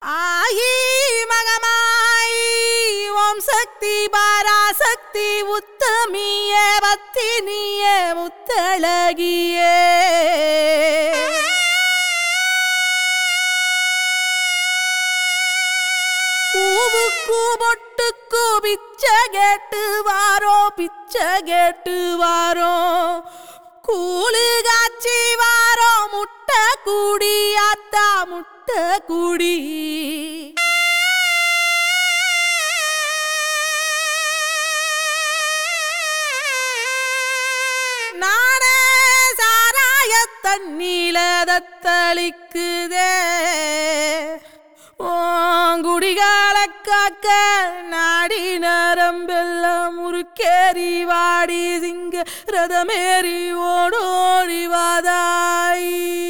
ஆயி மகமாயி ஓம் சக்தி பாராசக்தி உத்தமியே பத்தினியே முத்தழகியே பூவுக்கு பொட்டுக்கு பிச்சை கேட்டு வாரோ பிச்சை கேட்டு வாரோ கூழு காய்ச்சி வாரோ முட்டை கூடி ஆத்தா முட்டை கூடி நானே சாராய தண்ணீல தத்தளிக்குதே ஓங்குடிகால காக்க நாடி நரம்பெல்லாம் முறுக்கேறி வாடி சிங்க ரதமேறி ஓடோடி வாதாய்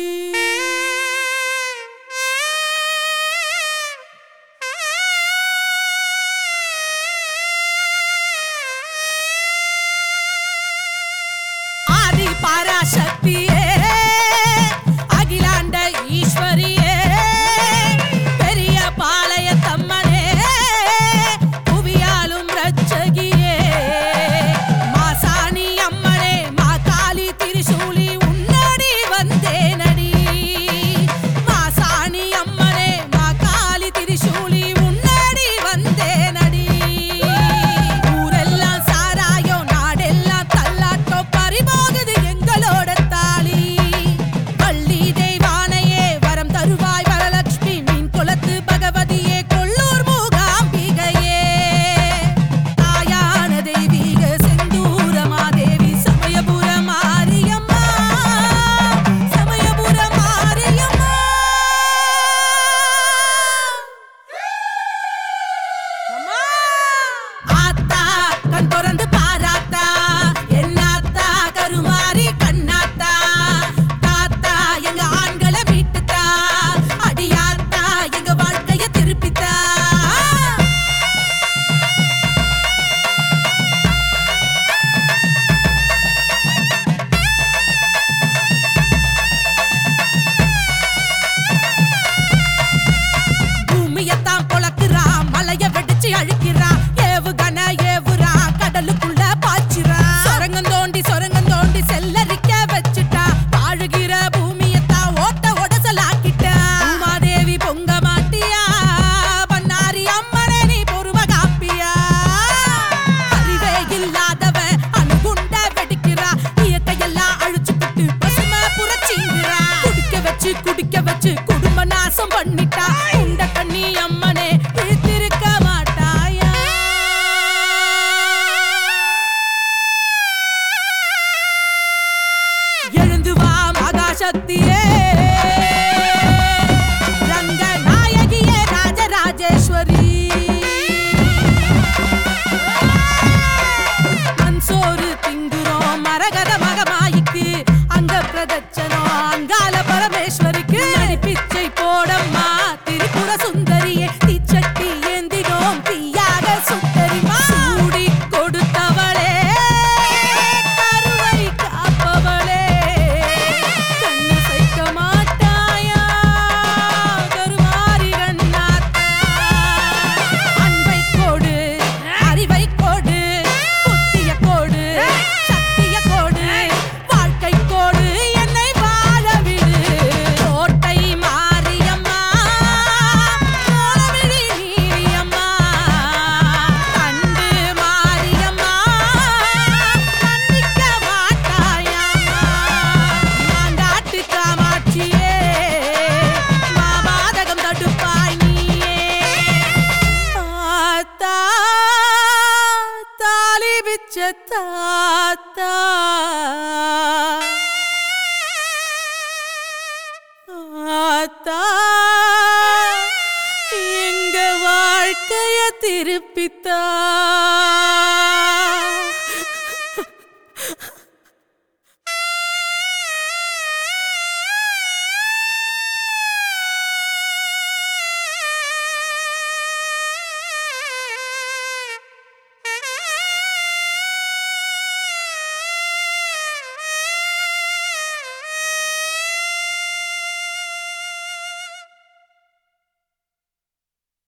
ஆதி பராசக்தியே அகிலாண்ட ஈஸ்வரியே பெரிய பாளைய தம்மனே புவியாலும் ரட்சகியே மாசாணி அம்மனே மாகாளி திரிசூலி உன்னடி வந்தேனடி மாசாணி அம்மனே மாகாளி திரிசூலி உன்னடி வந்தேனடி ஊரெல்லாம் சாராயோ நாடெல்லாம் தள்ளாட்டோ பறிபோகுது எங்களோட தாலி பள்ளி தெய்வானையே வரம் தருவாய் வரலட்சுமி மீன் குலத்து பகவதியே கொள்ளூர் மூகாம்பிகையே தாயான தெய்வீக செந்தூரமா தேவி சமயபுர மாரியம்மா சமயபுர மாரியம்மா அம்மா! ஆத்தா, கண் திறந்து பாராத்தா, என்னாத்தா, கருமாரி கண்ணாத்தா, தாத்தா, எங்க ஆண்களை மீட்டுத்தா, அடியாத்தா, எங்க வாழ்க்கைய திருப்பித்தா. பூமியத்தான் பொளக்குறான் மலைய வெடிச்சு அழுக்கிறான் ஏவுகண ஏவுறா கடலுக்குள்ள பாய்ச்சிரா சொரங்கம் தோண்டி சொரங்கம் தோண்டி செல்லரிக்க வச்சுட்டா வாழுகிற பூமியத்தான் ஓட்ட உடசலாக்கிட்டா உமாதேவி பொங்க மாட்டியா பண்ணாரி அம்மனே நீ பொறும காப்பியா அறிவே இல்லாதவன் அணுகுண்ட வெடிக்கிறா இயற்கையெல்லாம் அழிச்சுக்கிட்டு பசுமை புரட்சிங்கிறா குடிக்க வச்சு குடிக்க வச்சு குடும்ப நாசம் பண்ணிட்டா உண்ட கண்ணி அம்மனே இழுத்திருக்க மாட்டாயா எழுந்து வா மகாசக்தியே ரங்க நாயகியே ராஜராஜேஸ்வரி மன்சோறு திங்குறோம் மரகத மகமாயிக்கு அங்க பிரதட்சணம் அங்கால பரமேஸ்வரிக்கு மணி பிச்சை போடம்மா திரிபுர சுந்தரியே தீச்சட்டி ஏந்தினோம் தீயாக சுந்தரிமா சூடி கொடுத்தவளே கருவை காப்பவளே கண்ணு சைக்க மாட்டாயா கருமாரி கண்ணாத்தா அன்பை கோடு அறிவை கோடு புத்திய கோடு சக்திய கோடு வாழ்க்கை கோடு என்னை வாழ விடு கோட்டை மாரியம்மா கோலவிழி நீலியம்மா கண்டு மாரியம்மா கண்டிக்க மாட்டாயம்மா மாண்டாட்டு காமாட்சியே மாபாதகம் தடுப்பாய் நீயே ஆத்தா தாலி பிச்ச தாத்தா ஆத்தா எங்க வாழ்க்கைய திருப்பித்தா